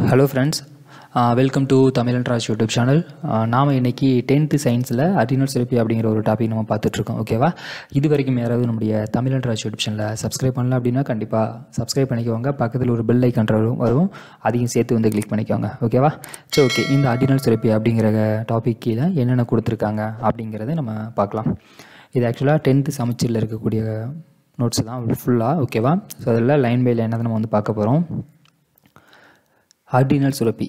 hello friends welcome to Tamil and YouTube channel நாம் இன்னைக்கு tenth சயின்ஸில் அடினல் சிறப்பி அப்படிங்கிற ஒரு டாபிக் நம்ம பார்த்துட்ருக்கோம் ஓகேவா இது வரைக்கும் யாராவது நம்முடைய தமிழ் அண்ட் யூடியூப் சேனலை சப்ஸ்கிரைப் பண்ணல அப்படின்னா கண்டிப்பாக சப்ஸ்கிரைப் பண்ணிக்கோங்க பக்கத்தில் ஒரு பெல் ஐக்கன் வரும் வரும் அதையும் சேர்த்து வந்து கிளிக் பண்ணிக்கோங்க ஓகேவா சரி ஓகே இந்த அடினல் சிறப்பி அப்படிங்கிற டாபிக் கீழே என்னென்ன கொடுத்துருக்காங்க அப்படிங்கிறத நம்ம பார்க்கலாம் இது ஆக்சுவலாக டென்த்து சமச்சீரில் இருக்கக்கூடிய நோட்ஸ் தான் ஃபுல்லாக ஓகேவா ஸோ அதில் லைன் பை லைனாக நம்ம வந்து பார்க்க போகிறோம் அர்டினல் சுரப்பி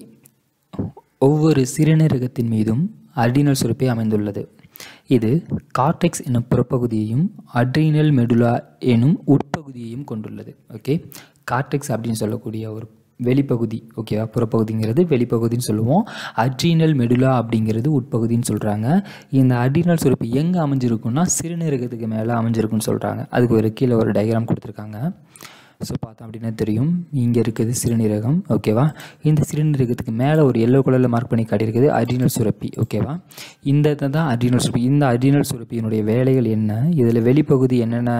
ஒவ்வொரு சிறுநீரகத்தின் மீதும் அர்டினல் சுரப்பி அமைந்துள்ளது இது கார்டெக்ஸ் எனும் புறப்பகுதியையும் அட்ரினல் மெடுலா எனும் உட்பகுதியையும் கொண்டுள்ளது ஓகே கார்டெக்ஸ் அப்படின்னு சொல்லக்கூடிய ஒரு வெளிப்பகுதி ஓகேவா புறப்பகுதிங்கிறது வெளிப்பகுதின்னு சொல்லுவோம் அட்ரினல் மெடுலா அப்படிங்கிறது உட்பகுதின்னு சொல்கிறாங்க இந்த அட்ரினல் சுரப்பி எங்கே அமைஞ்சிருக்குன்னா சிறுநீரகத்துக்கு மேலே அமைஞ்சிருக்குன்னு சொல்கிறாங்க அதுக்கு ஒரு கீழே ஒரு டயக்ராம் கொடுத்துருக்காங்க ஸோ பார்த்தோம் அப்படின்னா தெரியும் இங்கே இருக்குது சிறுநீரகம் ஓகேவா இந்த சிறுநீரகத்துக்கு மேலே ஒரு எல்லோ கலரில் மார்க் பண்ணி காட்டியிருக்குது அட்ரினல் சுரப்பி ஓகேவா இந்த தான் அட்ரினல் சுரப்பி இந்த அட்ரினல் சுரப்பியினுடைய வேலைகள் என்ன இதில் வெளிப்பகுதி என்னென்ன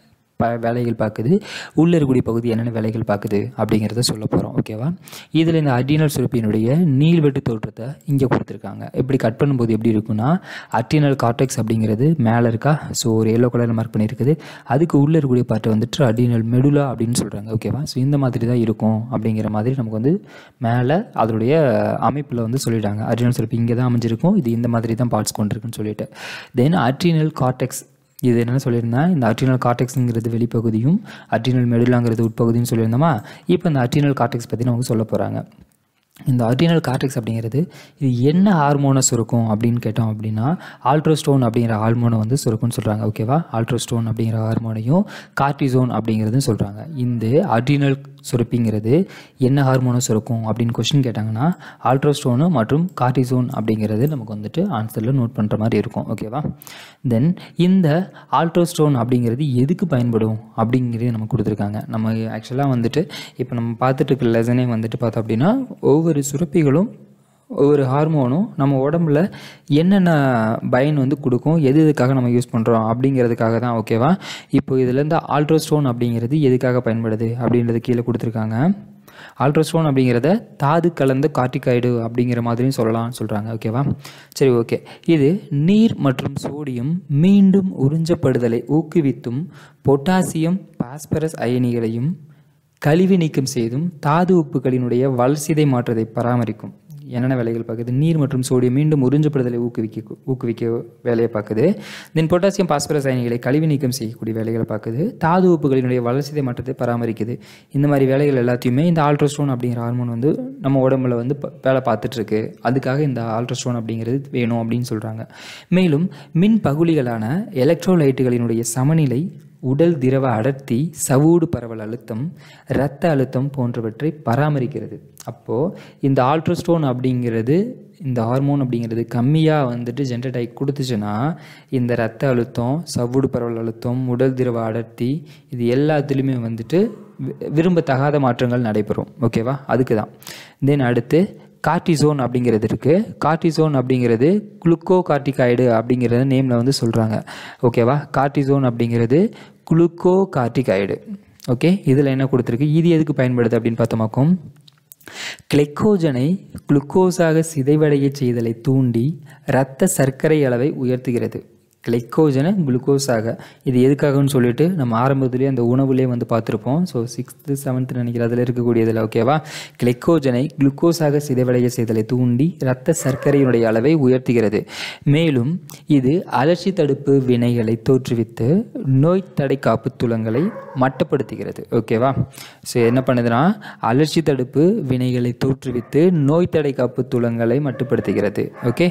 ப வேலைகள் பார்க்குது உள்ளே இருக்கக்கூடிய பகுதி என்னென்ன வேலைகள் பார்க்குது அப்படிங்கிறத சொல்ல போகிறோம் ஓகேவா இதில் இந்த அட்ரினல் சுரப்பியினுடைய நீள்வெட்டு தோற்றத்தை இங்கே கொடுத்துருக்காங்க இப்படி கட் பண்ணும்போது எப்படி இருக்குன்னா அட்ரினல் கார்டெக்ஸ் அப்படிங்கிறது மேலே இருக்கா ஸோ ஒரு எல்லோ கலரில் மார்க் பண்ணியிருக்குது அதுக்கு உள்ளே இருக்கக்கூடிய பார்ட்டை வந்துட்டு அட்ரினல் மெடுலா அப்படின்னு சொல்கிறாங்க ஓகேவா ஸோ இந்த மாதிரி தான் இருக்கும் அப்படிங்கிற மாதிரி நமக்கு வந்து மேலே அதனுடைய அமைப்பில் வந்து சொல்லிட்டாங்க அட்ரினல் சுரப்பி இங்கே தான் அமைஞ்சிருக்கும் இது இந்த மாதிரி தான் பார்ட்ஸ் கொண்டிருக்குன்னு சொல்லிட்டு தென் அட்ரினல் கார்டெக்ஸ் இது என்னென்னு சொல்லியிருந்தேன் இந்த அட்ரினல் கார்டெக்ஸுங்கிறது வெளிப்பகுதியும் அட்ரினல் மெடுலாங்கிறது உட்பகுதியும் சொல்லியிருந்தோமா இப்போ இந்த அட்ரினல் கார்டெக்ஸ் பற்றி நமக்கு சொல்ல போகிறாங்க இந்த அட்ரினல் கார்டெக்ஸ் அப்படிங்கிறது இது என்ன ஹார்மோனை சுருக்கும் அப்படின்னு கேட்டோம் அப்படின்னா ஆல்ட்ரோஸ்டோன் அப்படிங்கிற ஹார்மோனை வந்து சுருக்கும்னு சொல்கிறாங்க ஓகேவா ஆல்ட்ரோஸ்டோன் அப்படிங்கிற ஹார்மோனையும் கார்டிசோன் அப்படிங்கிறதும் சொல்கிறாங்க இந்த அட்ரினல் சுரப்பிங்கிறது என்ன ஹார்மோனை சுரக்கும் அப்படின்னு கொஸ்டின் கேட்டாங்கன்னா ஆல்ட்ரோஸ்டோனு மற்றும் கார்டிசோன் அப்படிங்கிறது நமக்கு வந்துட்டு ஆன்சரில் நோட் பண்ணுற மாதிரி இருக்கும் ஓகேவா தென் இந்த ஆல்ட்ரோஸ்டோன் அப்படிங்கிறது எதுக்கு பயன்படும் அப்படிங்கிறது நமக்கு கொடுத்துருக்காங்க நம்ம ஆக்சுவலாக வந்துட்டு இப்போ நம்ம பார்த்துட்டு இருக்க லெசனே வந்துட்டு பார்த்தோம் அப்படின்னா ஒவ்வொரு சுரப்பிகளும் ஒவ்வொரு ஹார்மோனும் நம்ம உடம்புல என்னென்ன பயன் வந்து கொடுக்கும் எது எதுக்காக நம்ம யூஸ் பண்ணுறோம் அப்படிங்கிறதுக்காக தான் ஓகேவா இப்போ இதுலேருந்து ஆல்ட்ரோஸ்டோன் அப்படிங்கிறது எதுக்காக பயன்படுது அப்படின்றது கீழே கொடுத்துருக்காங்க ஆல்ட்ரோஸ்டோன் அப்படிங்கிறத தாது கலந்த கார்டிகாய்டு அப்படிங்கிற மாதிரியும் சொல்லலாம்னு சொல்கிறாங்க ஓகேவா சரி ஓகே இது நீர் மற்றும் சோடியம் மீண்டும் உறிஞ்சப்படுதலை ஊக்குவித்தும் பொட்டாசியம் பாஸ்பரஸ் அயனிகளையும் கழிவு நீக்கம் செய்தும் தாது உப்புகளினுடைய வளர்சிதை மாற்றத்தை பராமரிக்கும் என்னென்ன வேலைகள் பார்க்குது நீர் மற்றும் சோடியம் மீண்டும் உறிஞ்சப்படுதலை ஊக்குவிக்க ஊக்குவிக்க வேலையை பார்க்குது தென் பொட்டாசியம் பாஸ்பரஸ் அயனிகளை கழிவு நீக்கம் செய்யக்கூடிய வேலைகளை பார்க்குது தாது உப்புகளினுடைய வளர்ச்சிதை மாற்றத்தை பராமரிக்குது இந்த மாதிரி வேலைகள் எல்லாத்தையுமே இந்த ஆல்ட்ரோஸ்டோன் அப்படிங்கிற ஹார்மோன் வந்து நம்ம உடம்புல வந்து வேலை பார்த்துட்ருக்கு அதுக்காக இந்த ஆல்ட்ரோஸ்டோன் அப்படிங்கிறது வேணும் அப்படின்னு சொல்கிறாங்க மேலும் மின் பகுலிகளான எலக்ட்ரோலைட்டுகளினுடைய சமநிலை உடல் திரவ அடர்த்தி சவூடு பரவல் அழுத்தம் இரத்த அழுத்தம் போன்றவற்றை பராமரிக்கிறது அப்போது இந்த ஆல்ட்ரோஸ்டோன் அப்படிங்கிறது இந்த ஹார்மோன் அப்படிங்கிறது கம்மியாக வந்துட்டு ஜென்ரேட் ஆகி கொடுத்துச்சுன்னா இந்த ரத்த அழுத்தம் சவ்வுடு பரவல் அழுத்தம் உடல் திரவ அடர்த்தி இது எல்லாத்துலேயுமே வந்துட்டு விரும்பத்தகாத மாற்றங்கள் நடைபெறும் ஓகேவா அதுக்கு தான் தென் அடுத்து கார்டிசோன் அப்படிங்கிறது இருக்குது கார்டிசோன் அப்படிங்கிறது குளுக்கோ கார்டிகாய்டு அப்படிங்கிறத நேமில் வந்து சொல்கிறாங்க ஓகேவா கார்டிசோன் அப்படிங்கிறது குளுக்கோ கார்டிகாய்டு ஓகே இதில் என்ன கொடுத்துருக்கு இது எதுக்கு பயன்படுது அப்படின்னு பார்த்தோமாக்கும் கிளைக்கோஜனை குளுக்கோஸாக சிதைவடைய செய்தலை தூண்டி இரத்த சர்க்கரை அளவை உயர்த்துகிறது கிளைக்கோஜனை குளுக்கோஸாக இது எதுக்காகன்னு சொல்லிட்டு நம்ம ஆரம்பத்துலேயே அந்த உணவுலேயே வந்து பார்த்துருப்போம் ஸோ சிக்ஸ்த்து செவன்த்து நினைக்கிறேன் அதில் இருக்கக்கூடியதில் ஓகேவா கிளைக்கோஜனை குளுக்கோஸாக சிதைவடைய செய்தலை தூண்டி இரத்த சர்க்கரையினுடைய அளவை உயர்த்துகிறது மேலும் இது அலர்ச்சி தடுப்பு வினைகளை தோற்றுவித்து நோய் தடை காப்பு துளங்களை மட்டப்படுத்துகிறது ஓகேவா ஸோ என்ன பண்ணுதுன்னா அலர்ச்சி தடுப்பு வினைகளை தோற்றுவித்து நோய் தடை காப்பு துளங்களை மட்டுப்படுத்துகிறது okay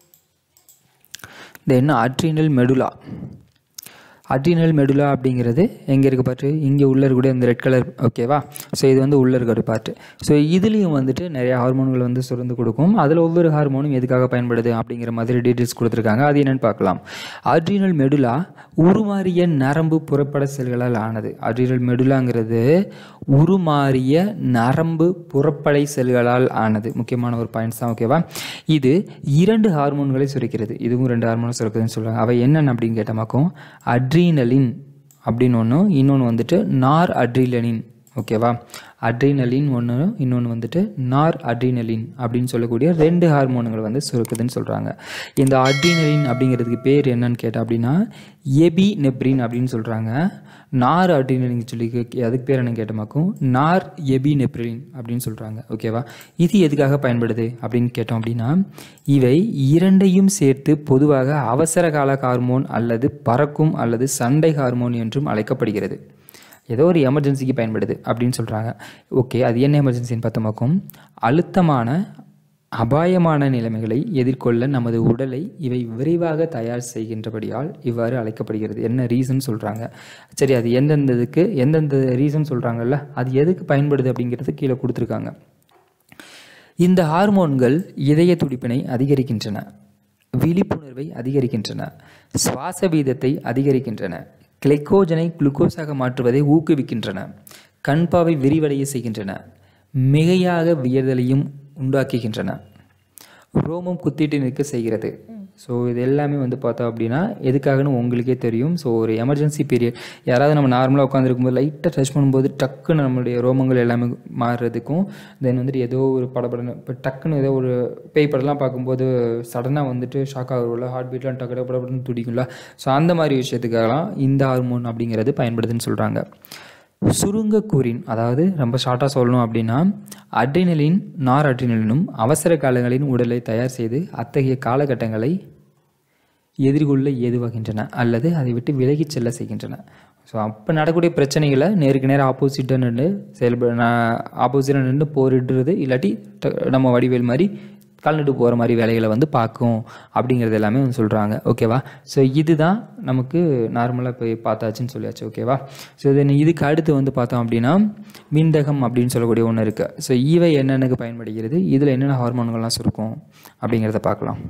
then adrenal medulla adrenal medulla அப்படிங்கிறது எங்கே இருக்க பார்ட்டு இங்கே உள்ளே இருக்கக்கூடிய இந்த ரெட் கலர் ஓகேவா ஸோ இது வந்து உள்ளே இருக்கிற பார்ட்டு ஸோ இதுலேயும் வந்துட்டு நிறைய ஹார்மோன்கள் வந்து சுரந்து கொடுக்கும் அதில் ஒவ்வொரு ஹார்மோனும் எதுக்காக பயன்படுது அப்படிங்கிற மாதிரி டீட்டெயில்ஸ் கொடுத்துருக்காங்க அது என்னென்னு பார்க்கலாம் அட்ரினல் மெடுலா உருமாறிய நரம்பு புறப்பட செல்களால் ஆனது அட்ரினல் மெடுலாங்கிறது உருமாறிய நரம்பு புறப்படை செல்களால் ஆனது முக்கியமான ஒரு பாயிண்ட்ஸ் தான் ஓகேவா இது இரண்டு ஹார்மோன்களை சுரக்கிறது இதுவும் ரெண்டு ஹார்மோனை சுரக்குதுன்னு சொல்கிறாங்க அவை என்னென்ன அப்படின்னு கேட்டமாக்கும் அட்ரீனலின் அப்படின்னு ஒன்று இன்னொன்று வந்துட்டு நார் அட்ரிலனின் ஓகேவா அட்ரினலின் ஒன்று இன்னொன்று வந்துட்டு நார் அட்ரினலின் அப்படின்னு சொல்லக்கூடிய ரெண்டு ஹார்மோன்கள் வந்து சுரக்குதுன்னு சொல்கிறாங்க இந்த அட்ரினலின் அப்படிங்கிறதுக்கு பேர் என்னன்னு கேட்டால் அப்படின்னா எபி நெப்ரின் அப்படின்னு சொல்கிறாங்க நார் அட்ரினலின் சொல்லி கே- அதுக்கு பேர் என்ன கேட்டமாக்கும் நார் எபி நெப்ரின் அப்படின்னு சொல்கிறாங்க ஓகேவா இது எதுக்காக பயன்படுது அப்படின்னு கேட்டோம் அப்படின்னா இவை இரண்டையும் சேர்த்து பொதுவாக அவசர கால ஹார்மோன் அல்லது பறக்கும் அல்லது சண்டை ஹார்மோன் என்றும் அழைக்கப்படுகிறது ஏதோ ஒரு எமர்ஜென்சிக்கு பயன்படுது அப்படின்னு சொல்கிறாங்க ஓகே அது என்ன எமர்ஜென்சின்னு பார்த்தோமாக்கும் அழுத்தமான அபாயமான நிலைமைகளை எதிர்கொள்ள நமது உடலை இவை விரைவாக தயார் செய்கின்றபடியால் இவ்வாறு அழைக்கப்படுகிறது என்ன ரீசன் சொல்கிறாங்க சரி அது எந்தெந்த இதுக்கு எந்தெந்த ரீசன் சொல்கிறாங்கல்ல அது எதுக்கு பயன்படுது அப்படிங்கிறது கீழே கொடுத்துருக்காங்க இந்த ஹார்மோன்கள் இதய துடிப்பினை அதிகரிக்கின்றன விழிப்புணர்வை அதிகரிக்கின்றன சுவாச வீதத்தை அதிகரிக்கின்றன கிளைக்கோஜனை குளுக்கோஸாக மாற்றுவதை ஊக்குவிக்கின்றன கண்பாவை விரிவடைய செய்கின்றன மிகையாக வியர்தலையும் உண்டாக்குகின்றன ரோமம் குத்திட்டு நிற்க செய்கிறது ஸோ இது எல்லாமே வந்து பார்த்தோம் அப்படின்னா எதுக்காகன்னு உங்களுக்கே தெரியும் ஸோ ஒரு எமர்ஜென்சி பீரியட் யாராவது நம்ம நார்மலாக உட்காந்துருக்கும்போது லைட்டாக டச் பண்ணும்போது டக்குன்னு நம்மளுடைய ரோமங்கள் எல்லாமே மாறுறதுக்கும் தென் வந்துட்டு ஏதோ ஒரு படப்படன்னு இப்போ டக்குன்னு ஏதோ ஒரு பேய் படம்லாம் பார்க்கும்போது சடனாக வந்துட்டு ஷாக் ஆகும்ல ஹார்ட் பீட்லாம் டக்கு படப்படன்னு துடிக்கும்ல ஸோ அந்த மாதிரி விஷயத்துக்காகலாம் இந்த ஹார்மோன் அப்படிங்கிறது பயன்படுதுன்னு சொல்கிறாங்க சுருங்க கூறின் அதாவது ரொம்ப ஷார்ட்டாக சொல்லணும் அப்படின்னா அட்ரினலின் நார் அட்ரினலினும் அவசர காலங்களின் உடலை தயார் செய்து அத்தகைய காலகட்டங்களை எதிர்கொள்ள ஏதுவாகின்றன அல்லது அதை விட்டு விலகிச் செல்ல செய்கின்றன ஸோ அப்போ நடக்கக்கூடிய பிரச்சனைகளை நேருக்கு நேரம் ஆப்போசிட்டாக நின்று செயல்பட ஆப்போசிட்டாக நின்று போரிடுறது இல்லாட்டி ட- நம்ம வடிவேல் மாதிரி கலந்துட்டு போகிற மாதிரி வேலைகளை வந்து பார்க்கும் அப்படிங்கிறது எல்லாமே வந்து சொல்கிறாங்க ஓகேவா ஸோ இதுதான் நமக்கு நார்மலாக போய் பார்த்தாச்சுன்னு சொல்லியாச்சு ஓகேவா ஸோ தென் இதுக்கு அடுத்து வந்து பார்த்தோம் அப்படின்னா விந்தகம் அப்படின்னு சொல்லக்கூடிய ஒன்று இருக்குது ஸோ இவை என்னென்னக்கு பயன்படுகிறது இதில் என்னென்ன ஹார்மோன்கள்லாம் சுருக்கும் அப்படிங்கிறத பார்க்கலாம்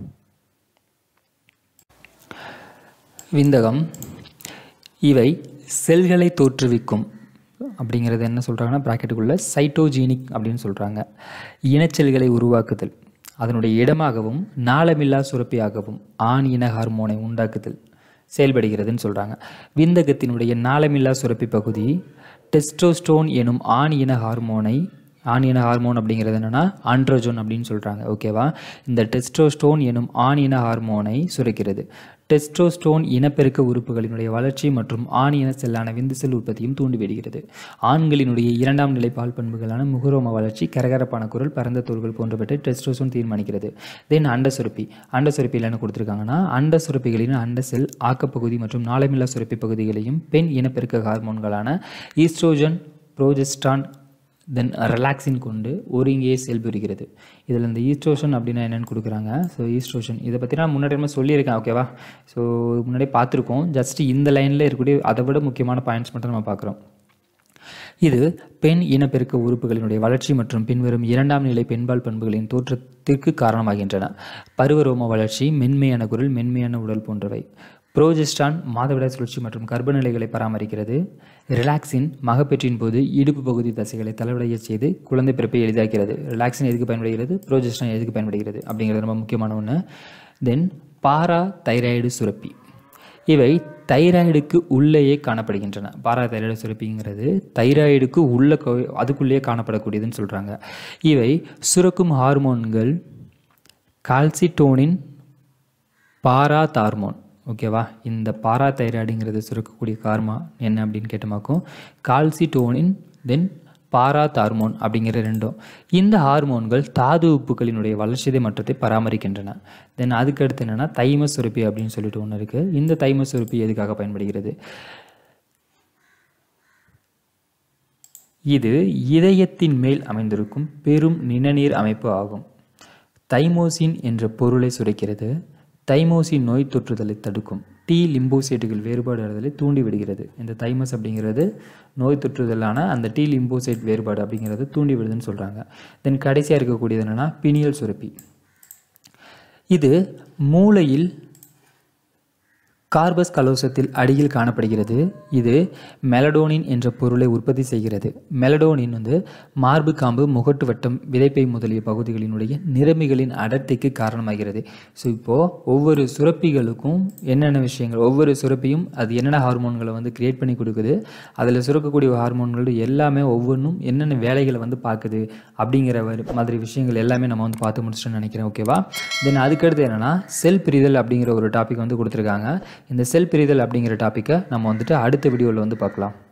விந்தகம் இவை செல்களை தோற்றுவிக்கும் அப்படிங்கிறது என்ன சொல்கிறாங்கன்னா ப்ராக்கெட்டுக்குள்ளே சைட்டோஜீனிக் அப்படின்னு சொல்கிறாங்க இனச்செல்களை உருவாக்குதல் அதனுடைய இடமாகவும் நாளமில்லா சுரப்பியாகவும் ஆண் இன ஹார்மோனை உண்டாக்குதல் செயல்படுகிறதுன்னு சொல்கிறாங்க விந்தகத்தினுடைய நாளமில்லா சுரப்பி பகுதி டெஸ்டோஸ்டோன் எனும் ஆண் இன ஹார்மோனை ஆண் இன ஹார்மோன் அப்படிங்கிறது என்னென்னா ஆண்ட்ரோஜோன் அப்படின்னு சொல்கிறாங்க ஓகேவா இந்த டெஸ்டோஸ்டோன் எனும் ஆண் இன ஹார்மோனை சுரக்கிறது டெஸ்டோஸ்டோன் இனப்பெருக்க உறுப்புகளினுடைய வளர்ச்சி மற்றும் ஆண் இன செல்லான விந்து செல் உற்பத்தியும் தூண்டிவிடுகிறது ஆண்களினுடைய இரண்டாம் நிலை பால் பண்புகளான முகரோம வளர்ச்சி கரகரப்பான குரல் பரந்த தோள்கள் போன்றவற்றை டெஸ்டோஸ்டோன் தீர்மானிக்கிறது தென் அண்ட சுரப்பி அண்ட சுரப்பியில் என்ன கொடுத்துருக்காங்கன்னா அண்ட சுரப்பிகளின் அண்ட செல் ஆக்கப்பகுதி மற்றும் நாளமில்லா சுரப்பி பகுதிகளையும் பெண் இனப்பெருக்க ஹார்மோன்களான ஈஸ்ட்ரோஜன் ப்ரோஜெஸ்டான் தென் ரிலாக்ஸின் கொண்டு ஒருங்கே செயல்புரிகிறது இதில் இந்த ஈஸ்ட்ரோஷன் அப்படின்னா என்னென்னு கொடுக்குறாங்க ஸோ ஈஸ்ட்ரோஷன் இதை பற்றி நான் முன்னாடி நம்ம சொல்லியிருக்கேன் ஓகேவா ஸோ முன்னாடியே பார்த்துருக்கோம் ஜஸ்ட் இந்த லைனில் இருக்கக்கூடிய அதை விட முக்கியமான பாயிண்ட்ஸ் மட்டும் நம்ம பார்க்குறோம் இது பெண் இனப்பெருக்க உறுப்புகளினுடைய வளர்ச்சி மற்றும் பின்வரும் இரண்டாம் நிலை பெண்பால் பண்புகளின் தோற்றத்திற்கு காரணமாகின்றன பருவரோம வளர்ச்சி மென்மையான குரல் மென்மையான உடல் போன்றவை புரோஜெஸ்டான் மாதவிடாய் சுழற்சி மற்றும் கர்ப்ப நிலைகளை பராமரிக்கிறது ரிலாக்ஸின் மகப்பேற்றின் போது இடுப்பு பகுதி தசைகளை தளவடையச் செய்து குழந்தை பிறப்பை எளிதாக்கிறது ரிலாக்ஸின் எதுக்கு பயன்படுகிறது புரோஜெஸ்டான் எதுக்கு பயன்படுகிறது அப்படிங்கிறது ரொம்ப முக்கியமான ஒன்று தென் பாரா தைராய்டு சுரப்பி இவை தைராய்டுக்கு உள்ளேயே காணப்படுகின்றன பாரா தைராய்டு சுரப்பிங்கிறது தைராய்டுக்கு உள்ள கோ- அதுக்குள்ளேயே காணப்படக்கூடியதுன்னு சொல்கிறாங்க இவை சுரக்கும் ஹார்மோன்கள் கால்சிட்டோனின் பாரா தார்மோன் ஓகேவா இந்த பாரா தைராய்டுங்கிறது சுரக்கக்கூடிய கார்மா என்ன அப்படின்னு கேட்டமாக்கும் கால்சிட்டோனின் தென் பாரா தார்மோன் அப்படிங்கிற ரெண்டும் இந்த ஹார்மோன்கள் தாது உப்புகளினுடைய வளர்ச்சிதை மாற்றத்தை பராமரிக்கின்றன தென் அதுக்கு அடுத்து என்னென்னா தைம சுரப்பி அப்படின்னு சொல்லிட்டு ஒன்று இருக்குது இந்த தைம சுரப்பி எதுக்காக பயன்படுகிறது இது இதயத்தின் மேல் அமைந்திருக்கும் பெரும் நிணநீர் அமைப்பு ஆகும் தைமோசின் என்ற பொருளை சுரைக்கிறது தைமோசின் நோய் தொற்றுதலை தடுக்கும் டி லிம்போசைட்டுகள் வேறுபாடு அடைதலை தூண்டிவிடுகிறது இந்த தைமஸ் அப்படிங்கிறது நோய் தொற்றுதலான அந்த டி லிம்போசைட் வேறுபாடு அப்படிங்கிறது தூண்டிவிடுதுன்னு சொல்கிறாங்க தென் கடைசியாக இருக்கக்கூடியது என்னென்னா பினியல் சுரப்பி இது மூளையில் கார்பஸ் கலோசத்தில் அடியில் காணப்படுகிறது இது மெலடோனின் என்ற பொருளை உற்பத்தி செய்கிறது மெலடோனின் வந்து மார்பு காம்பு முகட்டு வட்டம் விதைப்பை முதலிய பகுதிகளினுடைய நிறமிகளின் அடர்த்திக்கு காரணமாகிறது ஸோ இப்போது ஒவ்வொரு சுரப்பிகளுக்கும் என்னென்ன விஷயங்கள் ஒவ்வொரு சுரப்பியும் அது என்னென்ன ஹார்மோன்களை வந்து கிரியேட் பண்ணி கொடுக்குது அதில் சுரக்கக்கூடிய ஹார்மோன்கள் எல்லாமே ஒவ்வொன்றும் என்னென்ன வேலைகளை வந்து பார்க்குது அப்படிங்கிற வரு- மாதிரி விஷயங்கள் எல்லாமே நம்ம வந்து பார்த்து முடிச்சிட்டோம்னு நினைக்கிறேன் ஓகேவா தென் அதுக்கடுத்து என்னென்னா செல் பிரிதல் அப்படிங்கிற ஒரு டாபிக் வந்து கொடுத்துருக்காங்க இந்த செல் பிரிதல் அப்படிங்கிற டாப்பிக்கை நம்ம வந்துட்டு அடுத்த வீடியோவில் வந்து பார்க்கலாம்